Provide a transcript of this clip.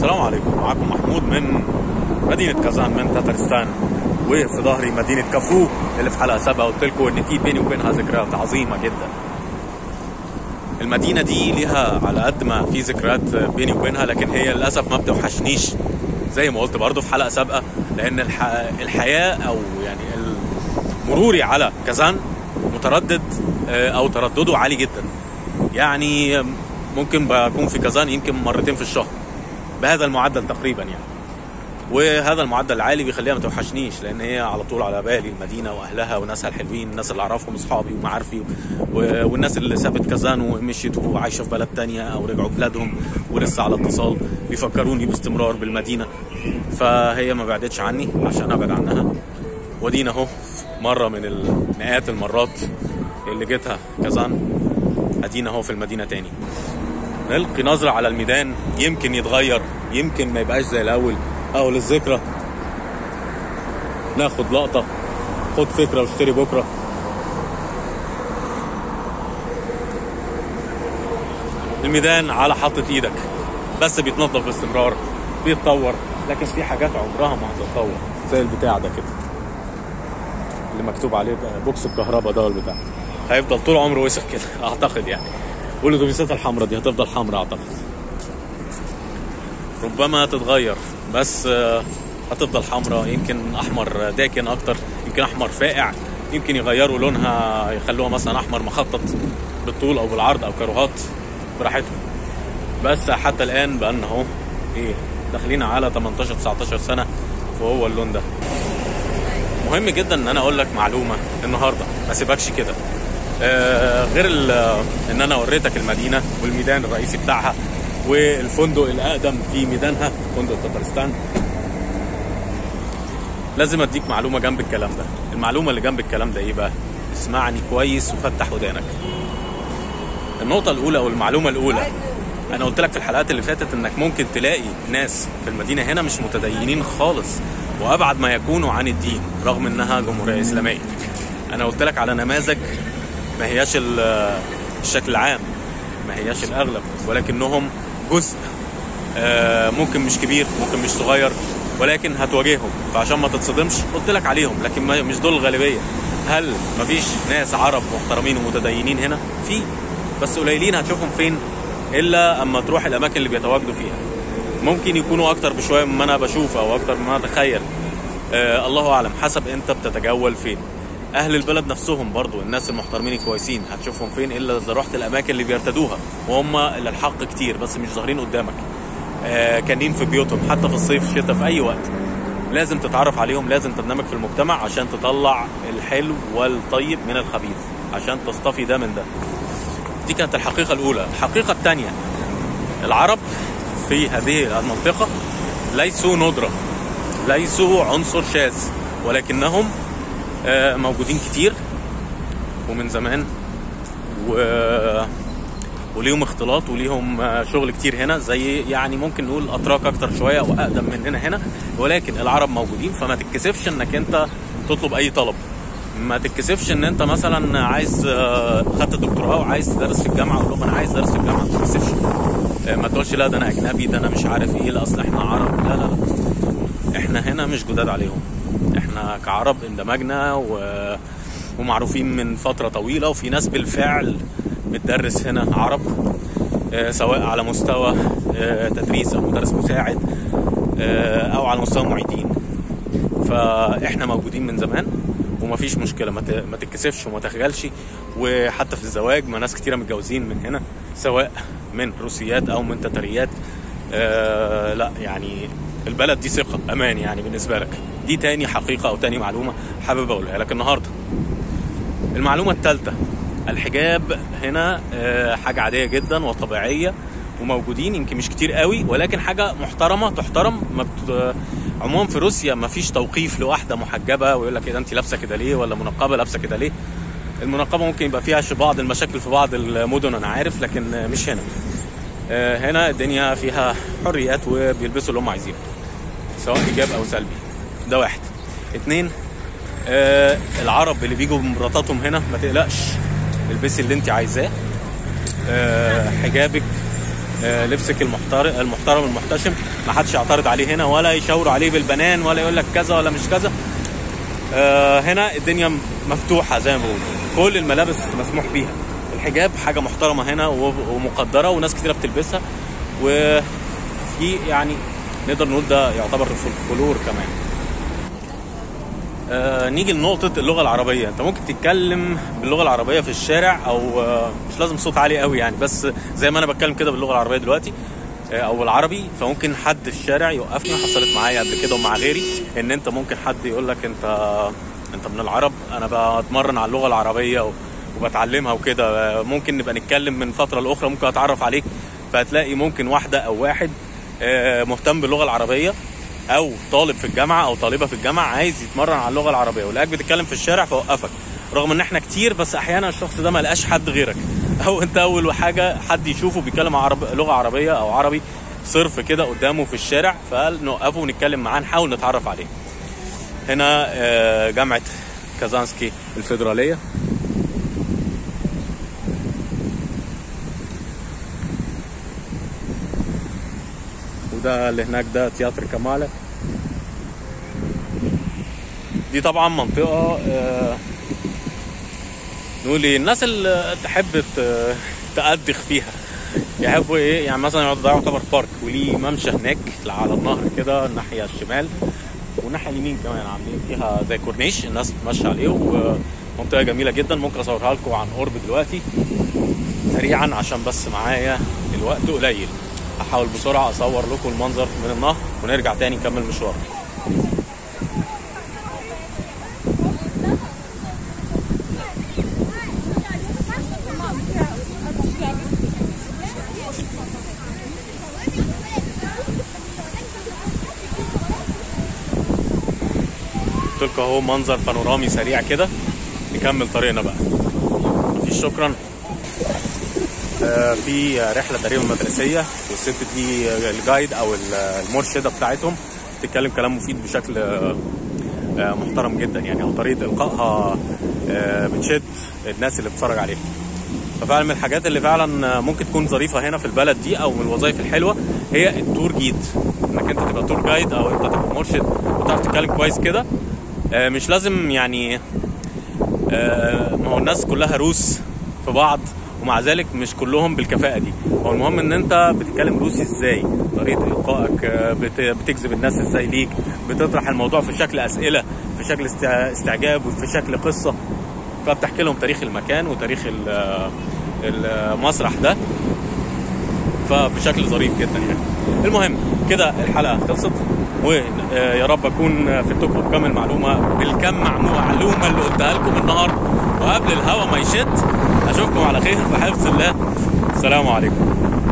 السلام عليكم معكم محمود من مدينة كازان من تترستان وفي ظهري مدينة كافو اللي في حلقة سابقة قلت لكم إن في بيني وبينها ذكريات عظيمة جدا. المدينة دي ليها على قد ما في ذكريات بيني وبينها لكن هي للأسف ما بتوحشنيش زي ما قلت برضه في حلقة سابقة لأن الح... الحياة أو يعني مروري على كازان متردد أو تردده عالي جدا. يعني ممكن بكون في كازان يمكن مرتين في الشهر بهذا المعدل تقريبا يعني وهذا المعدل العالي بيخليها ما توحشنيش لان هي على طول على بالي المدينه واهلها وناسها الحلوين الناس اللي اعرفهم اصحابي ومعارفي والناس اللي سابت كازان ومشيت وعايشه في بلد تانية او رجعوا بلادهم ولسه على اتصال بيفكروني باستمرار بالمدينه فهي ما بعدتش عني عشان ابعد عنها ودينا اهو مره من المئات المرات اللي جيتها كازان ادينا اهو في المدينه تاني نلقي نظرة على الميدان يمكن يتغير يمكن ما يبقاش زي الأول أو للذكرى ناخد لقطة خد فكرة واشتري بكرة الميدان على حطة ايدك بس بيتنظف باستمرار بيتطور لكن في حاجات عمرها ما هتتطور زي البتاع ده كده اللي مكتوب عليه بوكس الكهرباء ده البتاع هيفضل طول عمره وسخ كده اعتقد يعني والاتوبيسات الحمراء دي هتفضل حمراء اعتقد ربما تتغير بس هتفضل حمراء يمكن احمر داكن اكتر يمكن احمر فاقع يمكن يغيروا لونها يخلوها مثلا احمر مخطط بالطول او بالعرض او كاروهات براحتهم بس حتى الان بقالنا اهو ايه داخلين على 18 19 سنه وهو اللون ده مهم جدا ان انا اقول لك معلومه النهارده ما سيبكش كده آه غير ان انا وريتك المدينه والميدان الرئيسي بتاعها والفندق الاقدم في ميدانها فندق تترستان لازم اديك معلومه جنب الكلام ده المعلومه اللي جنب الكلام ده ايه بقى اسمعني كويس وفتح ودانك النقطه الاولى او المعلومه الاولى انا قلت لك في الحلقات اللي فاتت انك ممكن تلاقي ناس في المدينه هنا مش متدينين خالص وابعد ما يكونوا عن الدين رغم انها جمهوريه اسلاميه انا قلت لك على نماذج ما هياش الشكل العام ما هياش الاغلب ولكنهم جزء ممكن مش كبير ممكن مش صغير ولكن هتواجههم فعشان ما تتصدمش قلت لك عليهم لكن مش دول الغالبيه هل مفيش ناس عرب محترمين ومتدينين هنا في بس قليلين هتشوفهم فين الا اما تروح الاماكن اللي بيتواجدوا فيها ممكن يكونوا اكتر بشويه مما انا بشوف او اكتر مما اتخيل آه الله اعلم حسب انت بتتجول فين اهل البلد نفسهم برضو الناس المحترمين الكويسين هتشوفهم فين الا اذا رحت الاماكن اللي بيرتدوها وهم اللي الحق كتير بس مش ظاهرين قدامك آه كانين في بيوتهم حتى في الصيف شتاء في اي وقت لازم تتعرف عليهم لازم تندمج في المجتمع عشان تطلع الحلو والطيب من الخبيث عشان تصطفي ده من ده دي كانت الحقيقه الاولى الحقيقه الثانيه العرب في هذه المنطقه ليسوا ندره ليسوا عنصر شاذ ولكنهم موجودين كتير ومن زمان و وليهم اختلاط وليهم شغل كتير هنا زي يعني ممكن نقول اتراك اكتر شويه واقدم مننا هنا ولكن العرب موجودين فما تتكسفش انك انت تطلب اي طلب ما تتكسفش ان انت مثلا عايز خدت دكتوراه وعايز تدرس في الجامعه اقول لهم انا عايز ادرس في الجامعه ما تتكسفش ما تقولش لا ده انا اجنبي ده انا مش عارف ايه لا اصل احنا عرب لا لا لا احنا هنا مش جداد عليهم احنا كعرب اندمجنا و... ومعروفين من فتره طويله وفي ناس بالفعل بتدرس هنا عرب اه سواء على مستوى اه تدريس او مدرس مساعد اه او على مستوى معيدين فاحنا موجودين من زمان ومفيش مشكله ما ما تتكسفش وما تخجلش وحتى في الزواج ما ناس كتيره متجوزين من هنا سواء من روسيات او من تتريات آه لا يعني البلد دي ثقه امان يعني بالنسبه لك دي تاني حقيقه او تاني معلومه حابب اقولها لك النهارده المعلومه الثالثه الحجاب هنا آه حاجه عاديه جدا وطبيعيه وموجودين يمكن مش كتير قوي ولكن حاجه محترمه تحترم ما بت... عموما في روسيا ما فيش توقيف لواحده محجبه ويقول لك ايه ده انت لابسه كده ليه ولا منقبه لابسه كده ليه المنقبه ممكن يبقى فيها بعض المشاكل في بعض المدن انا عارف لكن مش هنا هنا الدنيا فيها حريات وبيلبسوا اللي هم عايزينه سواء ايجاب او سلبي ده واحد اتنين آه العرب اللي بيجوا بمراتاتهم هنا ما تقلقش البسي اللي انت عايزاه آه حجابك آه، لبسك المحترم المحترم المحتشم ما حدش يعترض عليه هنا ولا يشاور عليه بالبنان ولا يقول لك كذا ولا مش كذا آه، هنا الدنيا مفتوحه زي ما بقول كل الملابس مسموح بيها الحجاب حاجه محترمه هنا و- ومقدره وناس كتيره بتلبسها وفي يعني نقدر نقول ده يعتبر فولكلور كمان آه نيجي لنقطة اللغة العربية، أنت ممكن تتكلم باللغة العربية في الشارع أو آه مش لازم صوت عالي قوي يعني بس زي ما أنا بتكلم كده باللغة العربية دلوقتي آه أو بالعربي فممكن حد في الشارع يوقفني حصلت معايا قبل كده ومع غيري إن أنت ممكن حد يقول لك أنت أنت من العرب أنا بتمرن على اللغة العربية و- وبتعلمها وكده آه ممكن نبقى نتكلم من فترة لأخرى ممكن أتعرف عليك فهتلاقي ممكن واحدة أو واحد آه مهتم باللغة العربية او طالب في الجامعه او طالبه في الجامعه عايز يتمرن على اللغه العربيه ولقاك بتتكلم في الشارع فوقفك رغم ان احنا كتير بس احيانا الشخص ده ما لقاش حد غيرك او انت اول حاجه حد يشوفه بيتكلم عرب لغه عربيه او عربي صرف كده قدامه في الشارع فقال نوقفه ونتكلم معاه نحاول نتعرف عليه هنا آه، جامعه كازانسكي الفيدراليه وده اللي هناك ده تياتر كمالة دي طبعا منطقة آه، نقول ايه الناس اللي تحب ت- تأدخ فيها يحبوا ايه يعني مثلا ده يعتبر بارك وليه ممشى هناك على النهر كده الناحية الشمال والناحية اليمين كمان عاملين فيها زي كورنيش الناس بتمشي عليه ومنطقة جميلة جدا ممكن اصورها لكم عن قرب دلوقتي سريعا عشان بس معايا الوقت قليل احاول بسرعه اصور لكم المنظر من النهر ونرجع تاني نكمل مشوار قلت لكم اهو منظر بانورامي سريع كده نكمل طريقنا بقى مفيش شكرا آه، في رحله تقريبا مدرسيه والست دي الجايد او المرشده بتاعتهم بتتكلم كلام مفيد بشكل آه، آه، محترم جدا يعني او طريقه القائها آه، بتشد الناس اللي بتتفرج عليها ففعلا من الحاجات اللي فعلا ممكن تكون ظريفه هنا في البلد دي او من الوظائف الحلوه هي التور جيد انك انت تبقى تور جايد او انت تبقى مرشد وتعرف تتكلم كويس كده آه، مش لازم يعني آه، ما هو الناس كلها روس في بعض ومع ذلك مش كلهم بالكفاءة دي هو المهم ان انت بتتكلم روسي ازاي طريقة القائك آه، بت- بتجذب الناس ازاي ليك بتطرح الموضوع في شكل اسئلة في شكل است- استعجاب وفي شكل قصة فبتحكي لهم تاريخ المكان وتاريخ ال- آه، المسرح ده فبشكل ظريف جدا يعني المهم كده الحلقه خلصت ويا رب اكون في لكم بكم المعلومه بالكم معلومه اللي قلتها لكم النهارده وقبل الهوا ما يشت اشوفكم على خير في حفظ الله السلام عليكم